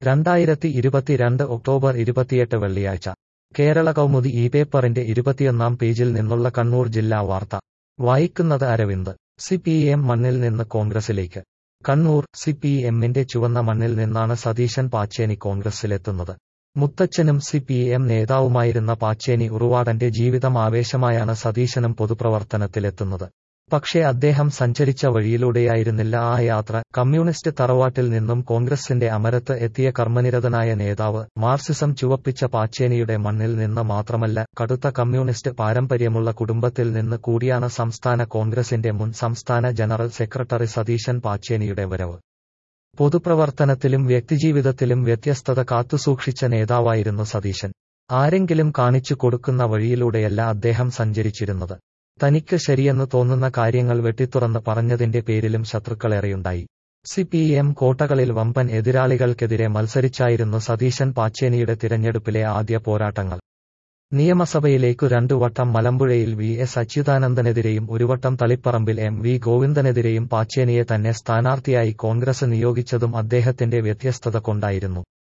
രണ്ടായിരത്തി ഇരുപത്തിരണ്ട് ഒക്ടോബർ ഇരുപത്തിയെട്ട് വെള്ളിയാഴ്ച കേരള കൗമുദി ഈ പേപ്പറിന്റെ ഇരുപത്തിയൊന്നാം പേജിൽ നിന്നുള്ള കണ്ണൂർ ജില്ലാ വാർത്ത വായിക്കുന്നത് അരവിന്ദ് സി പി എം മണ്ണിൽ നിന്ന് കോൺഗ്രസിലേക്ക് കണ്ണൂർ സി പി എമ്മിന്റെ ചുവന്ന മണ്ണിൽ നിന്നാണ് സതീശൻ പാച്ചേനി കോൺഗ്രസിലെത്തുന്നത് മുത്തച്ഛനും സി പി എം നേതാവുമായിരുന്ന പാച്ചേനി ഉറുവാടന്റെ ജീവിതം ആവേശമായാണ് സതീശനും പൊതുപ്രവർത്തനത്തിലെത്തുന്നത് പക്ഷേ അദ്ദേഹം സഞ്ചരിച്ച വഴിയിലൂടെയായിരുന്നില്ല ആ യാത്ര കമ്മ്യൂണിസ്റ്റ് തറവാട്ടിൽ നിന്നും കോൺഗ്രസിന്റെ അമരത്ത് എത്തിയ കർമ്മനിരതനായ നേതാവ് മാർസിസം ചുവപ്പിച്ച പാച്ചേനിയുടെ മണ്ണിൽ നിന്ന് മാത്രമല്ല കടുത്ത കമ്മ്യൂണിസ്റ്റ് പാരമ്പര്യമുള്ള കുടുംബത്തിൽ നിന്ന് കൂടിയാണ് സംസ്ഥാന കോൺഗ്രസിന്റെ മുൻ സംസ്ഥാന ജനറൽ സെക്രട്ടറി സതീശൻ പാച്ചേനിയുടെ വരവ് പൊതുപ്രവർത്തനത്തിലും വ്യക്തിജീവിതത്തിലും വ്യത്യസ്തത കാത്തുസൂക്ഷിച്ച നേതാവായിരുന്നു സതീശൻ ആരെങ്കിലും കാണിച്ചു കൊടുക്കുന്ന വഴിയിലൂടെയല്ല അദ്ദേഹം സഞ്ചരിച്ചിരുന്നത് തനിക്ക് ശരിയെന്ന് തോന്നുന്ന കാര്യങ്ങൾ വെട്ടിത്തുറന്ന് പറഞ്ഞതിന്റെ പേരിലും ശത്രുക്കളേറെയുണ്ടായി സി പി എം കോട്ടകളിൽ വമ്പൻ എതിരാളികൾക്കെതിരെ മത്സരിച്ചായിരുന്നു സതീശൻ പാച്ചേനിയുടെ തിരഞ്ഞെടുപ്പിലെ ആദ്യ പോരാട്ടങ്ങൾ നിയമസഭയിലേക്കു രണ്ടു വട്ടം മലമ്പുഴയിൽ വി എസ് അച്യുതാനന്ദനെതിരെയും ഒരു വട്ടം തളിപ്പറമ്പിൽ എം വി ഗോവിന്ദനെതിരെയും പാച്ചേനിയെ തന്നെ സ്ഥാനാർത്ഥിയായി കോൺഗ്രസ് നിയോഗിച്ചതും അദ്ദേഹത്തിന്റെ വ്യത്യസ്തത കൊണ്ടായിരുന്നു